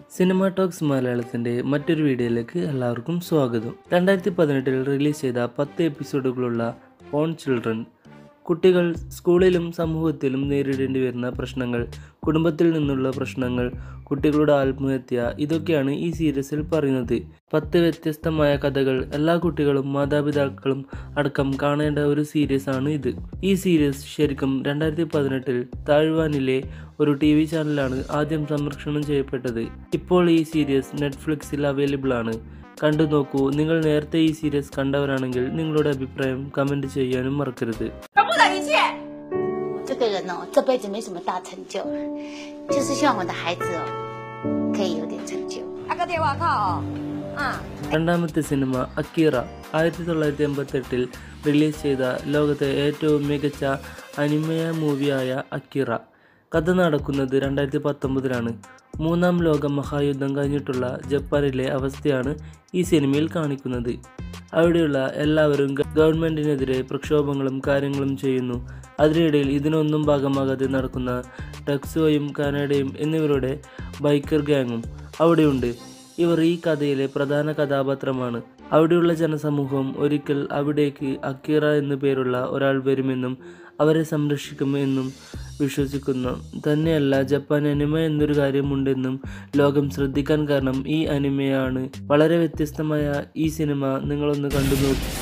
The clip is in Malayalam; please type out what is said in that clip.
സിനിമ ടോക്സ് മലയാളത്തിൻ്റെ മറ്റൊരു വീഡിയോയിലേക്ക് എല്ലാവർക്കും സ്വാഗതം രണ്ടായിരത്തി പതിനെട്ടിൽ റിലീസ് ചെയ്ത പത്ത് എപ്പിസോഡുകളുള്ള ഓൺ ചിൽഡ്രൻ കുട്ടികൾ സ്കൂളിലും സമൂഹത്തിലും നേരിടേണ്ടി വരുന്ന പ്രശ്നങ്ങൾ കുടുംബത്തിൽ നിന്നുള്ള പ്രശ്നങ്ങൾ കുട്ടികളുടെ ആത്മഹത്യ ഇതൊക്കെയാണ് ഈ സീരീസിൽ പറയുന്നത് പത്ത് വ്യത്യസ്തമായ കഥകൾ എല്ലാ കുട്ടികളും മാതാപിതാക്കളും അടക്കം കാണേണ്ട ഒരു സീരീസ് ആണ് ഇത് ഈ സീരീസ് ശരിക്കും രണ്ടായിരത്തി പതിനെട്ടിൽ താഴ്വാനിലെ ഒരു ടി വി ചാനലാണ് ആദ്യം സംരക്ഷണം ചെയ്യപ്പെട്ടത് ഇപ്പോൾ ഈ സീരീസ് നെറ്റ്ഫ്ലിക്സിൽ അവൈലബിൾ ആണ് കണ്ടു നോക്കൂ നിങ്ങൾ നേരത്തെ ഈ സീരീസ് കണ്ടവരാണെങ്കിൽ നിങ്ങളുടെ അഭിപ്രായം കമൻറ്റ് ചെയ്യാനും മറക്കരുത് 全部的一切。 这个人哦，这辈子没什么大成就，就是希望我的孩子哦，可以有点成就。 阿哥电话靠哦，啊， രണ്ടാമത്തെ സിനിമ അക്കീറ ആയിരത്തി തൊള്ളായിരത്തി എൺപത്തെട്ടിൽ റിലീസ് ചെയ്ത ലോകത്തെ ഏറ്റവും മികച്ച അനിമയ മൂവിയായ അക്കീറ കഥ നടക്കുന്നത് രണ്ടായിരത്തി പത്തൊമ്പതിലാണ് മൂന്നാം ലോക മഹായുദ്ധം കഴിഞ്ഞിട്ടുള്ള ജപ്പാനിലെ അവസ്ഥയാണ് ഈ സിനിമയിൽ കാണിക്കുന്നത് അവിടെയുള്ള എല്ലാവരും ഗ- ഗവൺമെന്റിനെതിരെ പ്രക്ഷോഭങ്ങളും കാര്യങ്ങളും ചെയ്യുന്നു അതിനിടയിൽ ഇതിനൊന്നും ഭാഗമാകാതെ നടക്കുന്ന ടക്സോയും കാനഡയും എന്നിവരുടെ ബൈക്കർ ഗാങ്ങും അവിടെയുണ്ട് ഇവർ ഈ കഥയിലെ പ്രധാന കഥാപാത്രമാണ് അവിടെയുള്ള ജനസമൂഹം ഒരിക്കൽ അവിടേക്ക് അക്കീറ എന്നു പേരുള്ള ഒരാൾ വരുമെന്നും അവരെ സംരക്ഷിക്കുമെന്നും വിശ്വസിക്കുന്നു തന്നെയല്ല ജപ്പാൻ അനിമ എന്നൊരു കാര്യമുണ്ടെന്നും ലോകം ശ്രദ്ധിക്കാൻ കാരണം ഈ അനിമയാണ് വളരെ വ്യത്യസ്തമായ ഈ സിനിമ നിങ്ങളൊന്ന് കണ്ടു നോക്കി